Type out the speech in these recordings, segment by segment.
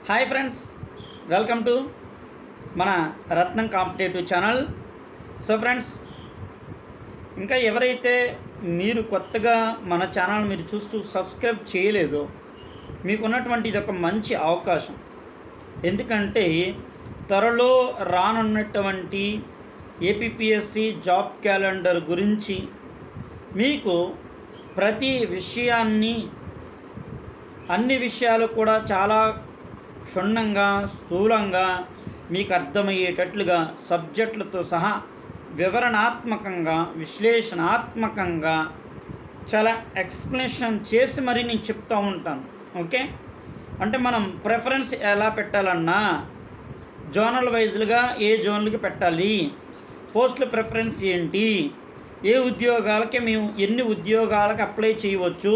hi friends welcome to మన Ratnam competitive channel so friends ఇంకా ఎవరైతే మీరు కొత్తగా మన ఛానల్ మీరు చూస్తూ సబ్స్క్రైబ్ చేయలేదో మీకున్నటువంటి ఇది ఒక మంచి అవకాశం ఎందుకంటే త్వరలో రానున్నటువంటి ఏపీఎస్సి జాబ్ క్యాలెండర్ గురించి మీకు ప్రతి విషయాన్ని అన్ని విషయాలు కూడా చాలా క్షుణ్ణంగా స్థూలంగా మీకు అర్థమయ్యేటట్లుగా సబ్జెక్టులతో సహా వివరణాత్మకంగా విశ్లేషణాత్మకంగా చాలా ఎక్స్ప్లెనేషన్ చేసి మరీ నేను చెప్తూ ఉంటాను ఓకే అంటే మనం ప్రిఫరెన్స్ ఎలా పెట్టాలన్నా జోనల్ వైజ్లుగా ఏ జోన్లకి పెట్టాలి పోస్టుల ప్రిఫరెన్స్ ఏంటి ఏ ఉద్యోగాలకి మేము ఎన్ని ఉద్యోగాలకు అప్లై చేయవచ్చు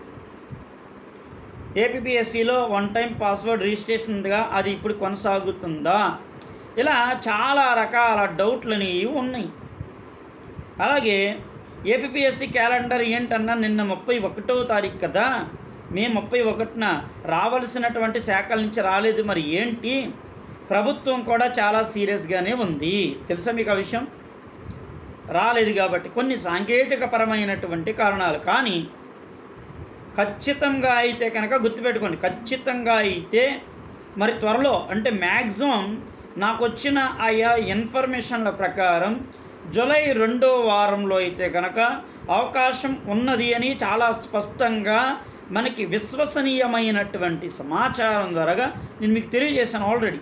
ఏపీఎస్సిలో వన్ టైం పాస్వర్డ్ రిజిస్ట్రేషన్ ఉందిగా అది ఇప్పుడు కొనసాగుతుందా ఇలా చాలా రకాల డౌట్లు అనేవి ఉన్నాయి అలాగే ఏపీఎస్సి క్యాలెండర్ ఏంటన్నా నిన్న ముప్పై ఒకటో తారీఖు కదా మే ముప్పై ఒకటిన రావలసినటువంటి శాఖల నుంచి రాలేదు మరి ఏంటి ప్రభుత్వం కూడా చాలా సీరియస్గానే ఉంది తెలుసా మీకు ఆ విషయం రాలేదు కాబట్టి కొన్ని సాంకేతికపరమైనటువంటి కారణాలు కానీ ఖచ్చితంగా అయితే కనుక గుర్తుపెట్టుకోండి ఖచ్చితంగా అయితే మరి త్వరలో అంటే మ్యాక్సిమం నాకు వచ్చిన ఆయా ఇన్ఫర్మేషన్ల ప్రకారం జూలై రెండో వారంలో అయితే కనుక అవకాశం ఉన్నది అని చాలా స్పష్టంగా మనకి విశ్వసనీయమైనటువంటి సమాచారం ద్వారా నేను మీకు తెలియజేశాను ఆల్రెడీ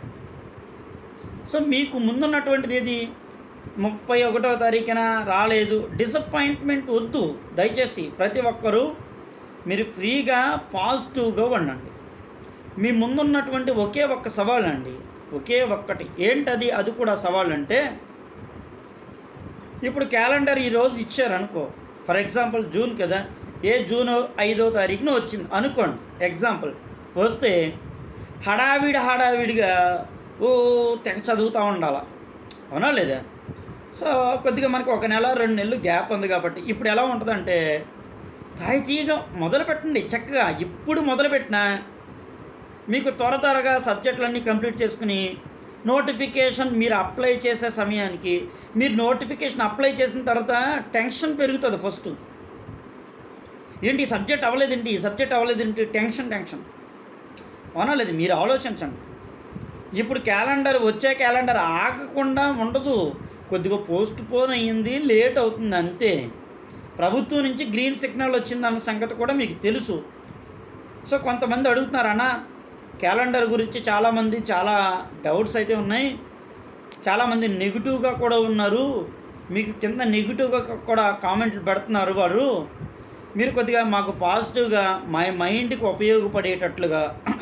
సో మీకు ముందున్నటువంటిది ఏది ముప్పై ఒకటో తారీఖున రాలేదు డిసప్పాయింట్మెంట్ వద్దు దయచేసి ప్రతి ఒక్కరూ మీరు ఫ్రీగా పాజిటివ్గా ఉండండి మీ ముందున్నటువంటి ఒకే ఒక్క సవాల్ అండి ఒకే ఒక్కటి ఏంటది అది కూడా సవాల్ అంటే ఇప్పుడు క్యాలెండర్ ఈరోజు ఇచ్చారనుకో ఫర్ ఎగ్జాంపుల్ జూన్ కదా ఏ జూన్ ఐదో తారీఖున వచ్చింది అనుకోండి ఎగ్జాంపుల్ వస్తే హడావిడి హడావిడిగా ఓ తెగ చదువుతూ ఉండాల అవునా లేదా సో కొద్దిగా మనకి ఒక నెల రెండు నెలలు గ్యాప్ ఉంది కాబట్టి ఇప్పుడు ఎలా ఉంటుందంటే తాయితీగా మొదలు పెట్టండి చక్కగా ఇప్పుడు మొదలుపెట్టినా మీకు త్వర త్వరగా సబ్జెక్టులన్నీ కంప్లీట్ చేసుకుని నోటిఫికేషన్ మీరు అప్లై చేసే సమయానికి మీరు నోటిఫికేషన్ అప్లై చేసిన తర్వాత టెన్షన్ పెరుగుతుంది ఫస్ట్ ఏంటి ఈ సబ్జెక్ట్ అవ్వలేదేంటి ఈ సబ్జెక్ట్ అవ్వలేదేంటి టెన్షన్ టెన్షన్ అవునా లేదు మీరు ఆలోచించండి ఇప్పుడు క్యాలెండర్ వచ్చే క్యాలెండర్ ఆగకుండా ఉండదు కొద్దిగా పోస్ట్ పోన్ అయ్యింది లేట్ అవుతుంది అంతే ప్రభుత్వం నుంచి గ్రీన్ సిగ్నల్ వచ్చిందన్న సంగతి కూడా మీకు తెలుసు సో కొంతమంది అడుగుతున్నారు అన్న క్యాలెండర్ గురించి చాలామంది చాలా డౌట్స్ అయితే ఉన్నాయి చాలామంది నెగిటివ్గా కూడా ఉన్నారు మీకు కింద నెగిటివ్గా కూడా కామెంట్లు పెడుతున్నారు వారు మీరు కొద్దిగా మాకు పాజిటివ్గా మా మైండ్కి ఉపయోగపడేటట్లుగా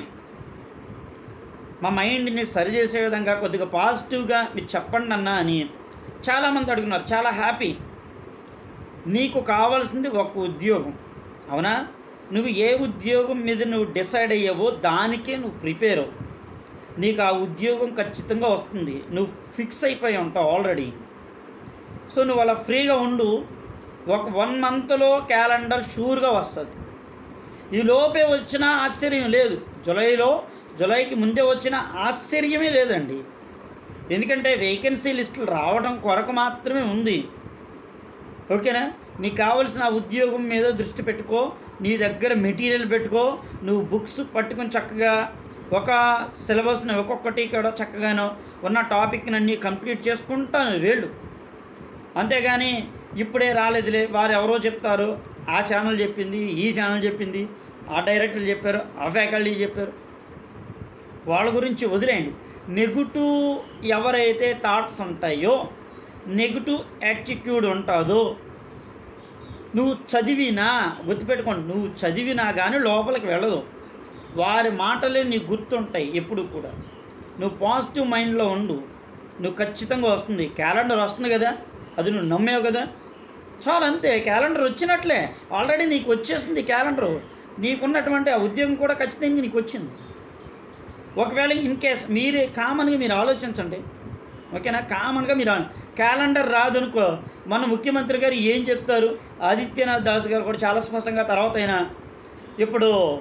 మా మైండ్ని సరిచేసే విధంగా కొద్దిగా పాజిటివ్గా మీరు చెప్పండి అన్న అని చాలామంది అడుగున్నారు చాలా హ్యాపీ నీకు కావాల్సింది ఒక ఉద్యోగం అవునా నువ్వు ఏ ఉద్యోగం మీద నువ్వు డిసైడ్ అయ్యావో దానికే నువ్వు ప్రిపేర్ అవ్వు నీకు ఆ ఉద్యోగం ఖచ్చితంగా వస్తుంది నువ్వు ఫిక్స్ అయిపోయి ఉంటావు ఆల్రెడీ సో నువ్వు అలా ఫ్రీగా ఉండు ఒక వన్ మంత్లో క్యాలెండర్ షూర్గా వస్తుంది ఈ లోపే వచ్చినా ఆశ్చర్యం లేదు జూలైలో జూలైకి ముందే వచ్చిన ఆశ్చర్యమే లేదండి ఎందుకంటే వేకెన్సీ లిస్టులు రావడం కొరకు మాత్రమే ఉంది ఓకేనా నీకు కావాల్సిన ఆ ఉద్యోగం మీద దృష్టి పెట్టుకో నీ దగ్గర మెటీరియల్ పెట్టుకో నువ్వు బుక్స్ పట్టుకొని చక్కగా ఒక సిలబస్ని ఒక్కొక్కటి కూడా చక్కగాను ఉన్న టాపిక్ని అన్నీ కంప్లీట్ చేసుకుంటాను వేళ్ళు అంతేగాని ఇప్పుడే రాలేదులే వారు ఎవరో చెప్తారు ఆ ఛానల్ చెప్పింది ఈ ఛానల్ చెప్పింది ఆ డైరెక్టర్లు చెప్పారు ఆ ఫ్యాకల్టీ చెప్పారు వాళ్ళ గురించి వదిలేయండి నెగిటివ్ ఎవరైతే థాట్స్ ఉంటాయో నెగిటివ్ యాటిట్యూడ్ ఉంటుందో నువ్వు చదివినా గుర్తుపెట్టుకోండి నువ్వు చదివినా కానీ లోపలికి వెళ్ళదు వారి మాటలే నీకు గుర్తుంటాయి ఎప్పుడు కూడా నువ్వు పాజిటివ్ మైండ్లో ఉండు నువ్వు ఖచ్చితంగా వస్తుంది క్యాలెండర్ వస్తుంది కదా అది నువ్వు నమ్మేవు కదా చాలు అంతే క్యాలెండర్ వచ్చినట్లే ఆల్రెడీ నీకు వచ్చేసింది క్యాలెండరు నీకున్నటువంటి ఆ ఉద్యోగం కూడా ఖచ్చితంగా నీకు వచ్చింది ఒకవేళ ఇన్ కేస్ మీరే కామన్గా మీరు ఆలోచించండి ఓకేనా కామన్గా మీరు అను- క్యాలెండర్ రాదనుకో మన ముఖ్యమంత్రి గారు ఏం చెప్తారు ఆదిత్యనాథ్ దాస్ గారు కూడా చాలా స్పష్టంగా తర్వాత అయినా ఇప్పుడు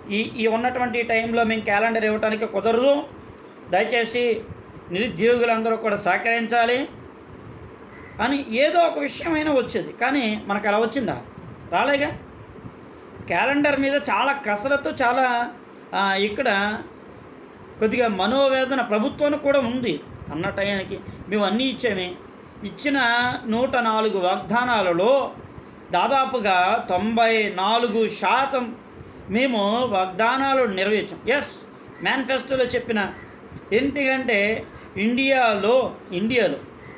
ఈ ఈ ఉన్నటువంటి టైంలో మేము క్యాలెండర్ ఇవ్వడానికి కుదరదు దయచేసి నిరుద్యోగులందరూ కూడా సహకరించాలి అని ఏదో ఒక విషయమైనా వచ్చేది కానీ మనకు అలా వచ్చిందా రాలేగా క్యాలెండర్ మీద చాలా కసరత్తు చాలా ఆ, ఇక్కడ కొద్దిగా మనోవేదన ప్రభుత్వానికి కూడా ఉంది అన్న టయానికి మేము అన్నీ ఇచ్చామే ఇచ్చిన నూట నాలుగు వాగ్దానాలలో దాదాపుగా తొంభై నాలుగు శాతం మేము వాగ్దానాలు నెరవేర్చాం ఎస్ మేనిఫెస్టోలో చెప్పిన ఎందుకంటే ఇండియాలో ఇండియాలో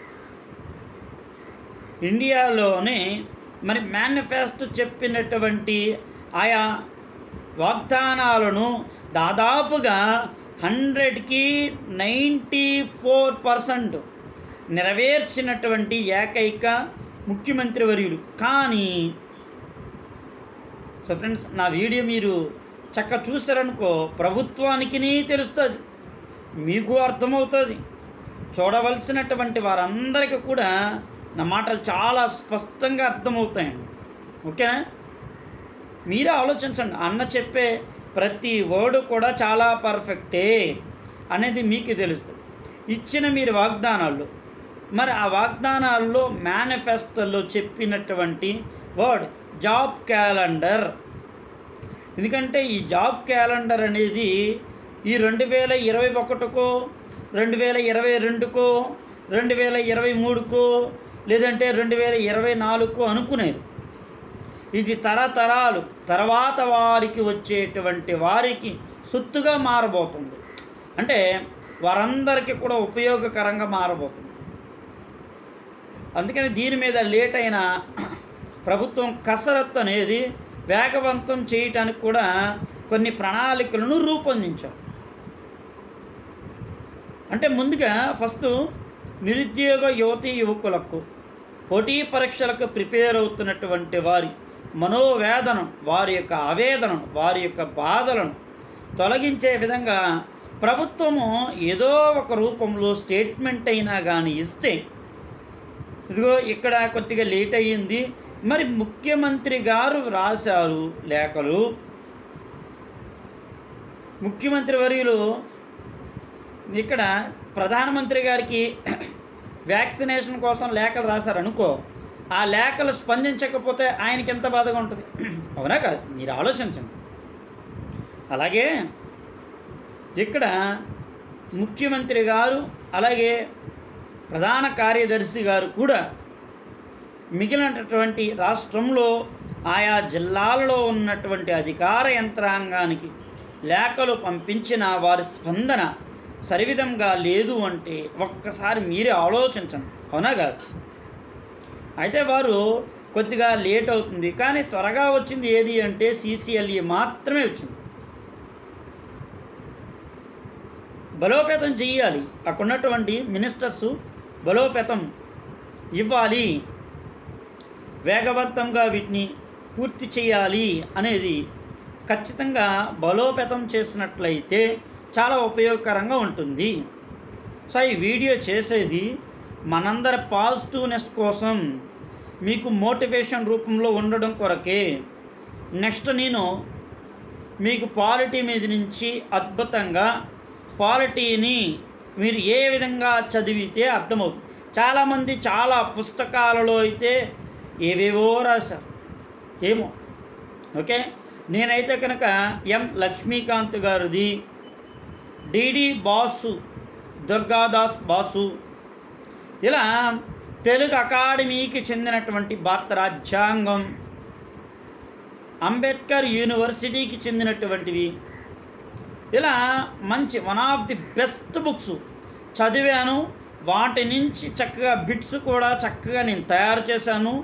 ఇండియాలోనే మరి మేనిఫెస్టో చెప్పినటువంటి ఆయా వాగ్దానాలను దాదాపుగా హండ్రెడ్కి నైంటీ ఫోర్ పర్సెంట్ నెరవేర్చినటువంటి ఏకైక ముఖ్యమంత్రి వర్యుడు కానీ సో ఫ్రెండ్స్ నా వీడియో మీరు చక్క చూసారనుకో ప్రభుత్వానికి తెలుస్తుంది మీకు అర్థమవుతుంది చూడవలసినటువంటి వారందరికీ కూడా నా మాటలు చాలా స్పష్టంగా అర్థమవుతాయండి ఓకేనా మీరే ఆలోచించండి అన్న చెప్పే ప్రతి వర్డ్ కూడా చాలా పర్ఫెక్టే అనేది మీకు తెలుస్తుంది ఇచ్చిన మీరు వాగ్దానాలు మరి ఆ వాగ్దానాల్లో మేనిఫెస్టోలో చెప్పినటువంటి వర్డ్ జాబ్ క్యాలెండర్ ఎందుకంటే ఈ జాబ్ క్యాలెండర్ అనేది ఈ రెండు వేల ఇరవై ఒకటికో రెండు వేల ఇరవై రెండుకో రెండు వేల ఇరవై మూడుకో లేదంటే రెండు వేల ఇరవై నాలుగుకో అనుకునేది ఇది తరతరాలు తర్వాత వారికి వచ్చేటువంటి వారికి సొత్తుగా మారబోతుంది అంటే వారందరికీ కూడా ఉపయోగకరంగా మారబోతుంది అందుకని దీని మీద లేట్ అయిన ప్రభుత్వం కసరత్తు అనేది వేగవంతం చేయటానికి కూడా కొన్ని ప్రణాళికలను రూపొందించాం అంటే ముందుగా ఫస్ట్ నిరుద్యోగ యువతీ యువకులకు పోటీ పరీక్షలకు ప్రిపేర్ అవుతున్నటువంటి వారి మనోవేదనం వారి యొక్క ఆవేదన వారి యొక్క బాధలను తొలగించే విధంగా ప్రభుత్వము ఏదో ఒక రూపంలో స్టేట్మెంట్ అయినా కానీ ఇస్తే ఇదిగో ఇక్కడ కొద్దిగా లేట్ అయ్యింది మరి ముఖ్యమంత్రి గారు రాశారు లేఖలు ముఖ్యమంత్రి వర్యులు ఇక్కడ ప్రధానమంత్రి గారికి వ్యాక్సినేషన్ కోసం లేఖలు రాశారనుకో ఆ లేఖలు స్పందించకపోతే ఆయనకి ఎంత బాధగా ఉంటుంది అవునా కాదు మీరు ఆలోచించండి అలాగే ఇక్కడ ముఖ్యమంత్రి గారు అలాగే ప్రధాన కార్యదర్శి గారు కూడా మిగిలినటువంటి రాష్ట్రంలో ఆయా జిల్లాలలో ఉన్నటువంటి అధికార యంత్రాంగానికి లేఖలు పంపించిన వారి స్పందన సరివిధంగా లేదు అంటే ఒక్కసారి మీరే ఆలోచించండి అవునా కాదు అయితే వారు కొద్దిగా లేట్ అవుతుంది కానీ త్వరగా వచ్చింది ఏది అంటే సీసీఎల్ఈ మాత్రమే వచ్చింది బలోపేతం చెయ్యాలి అక్కడ ఉన్నటువంటి మినిస్టర్సు బలోపేతం ఇవ్వాలి వేగవంతంగా వీటిని పూర్తి చేయాలి అనేది ఖచ్చితంగా బలోపేతం చేసినట్లయితే చాలా ఉపయోగకరంగా ఉంటుంది సో ఈ వీడియో చేసేది మనందరి పాజిటివ్నెస్ కోసం మీకు మోటివేషన్ రూపంలో ఉండడం కొరకే నెక్స్ట్ నేను మీకు పాలిటీ మీద నుంచి అద్భుతంగా పాలిటీని మీరు ఏ విధంగా చదివితే అర్థమవుతుంది చాలామంది చాలా పుస్తకాలలో అయితే ఏవేవో రాశారు ఏమో ఓకే నేనైతే కనుక ఎం లక్ష్మీకాంత్ గారిది డిడి బాసు దుర్గాదాస్ బాసు ఇలా తెలుగు అకాడమీకి చెందినటువంటి భారత రాజ్యాంగం అంబేద్కర్ యూనివర్సిటీకి చెందినటువంటివి ఇలా మంచి one of the best books చదివాను వాటి నుంచి చక్కగా బిట్స్ కూడా చక్కగా నేను తయారు చేశాను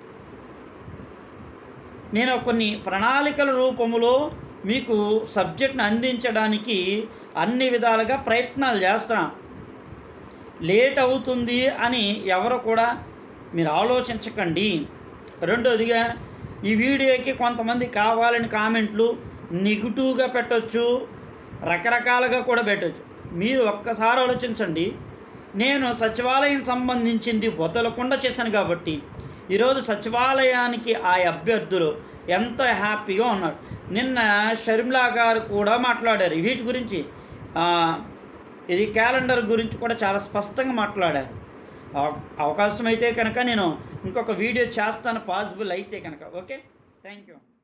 నేను కొన్ని ప్రణాళికల రూపంలో మీకు సబ్జెక్ట్ని అందించడానికి అన్ని విధాలుగా ప్రయత్నాలు చేస్తున్నాను లేట్ అవుతుంది అని ఎవరు కూడా మీరు ఆలోచించకండి రెండోదిగా ఈ వీడియోకి కొంతమంది కావాలని కామెంట్లు నెగిటివ్గా పెట్టొచ్చు రకరకాలుగా కూడా పెట్టొచ్చు మీరు ఒక్కసారి ఆలోచించండి నేను సచివాలయం సంబంధించింది వదలకుండా చేశాను కాబట్టి ఈరోజు సచివాలయానికి ఆ అభ్యర్థులు ఎంతో హ్యాపీగా ఉన్నారు నిన్న షర్మిలా గారు కూడా మాట్లాడారు వీటి గురించి ఆ, ఇది క్యాలెండర్ గురించి కూడా చాలా స్పష్టంగా మాట్లాడారు అవ- అవకాశం అయితే కనుక నేను ఇంకొక వీడియో చేస్తాను పాసిబుల్ అయితే కనుక ఓకే థ్యాంక్ యూ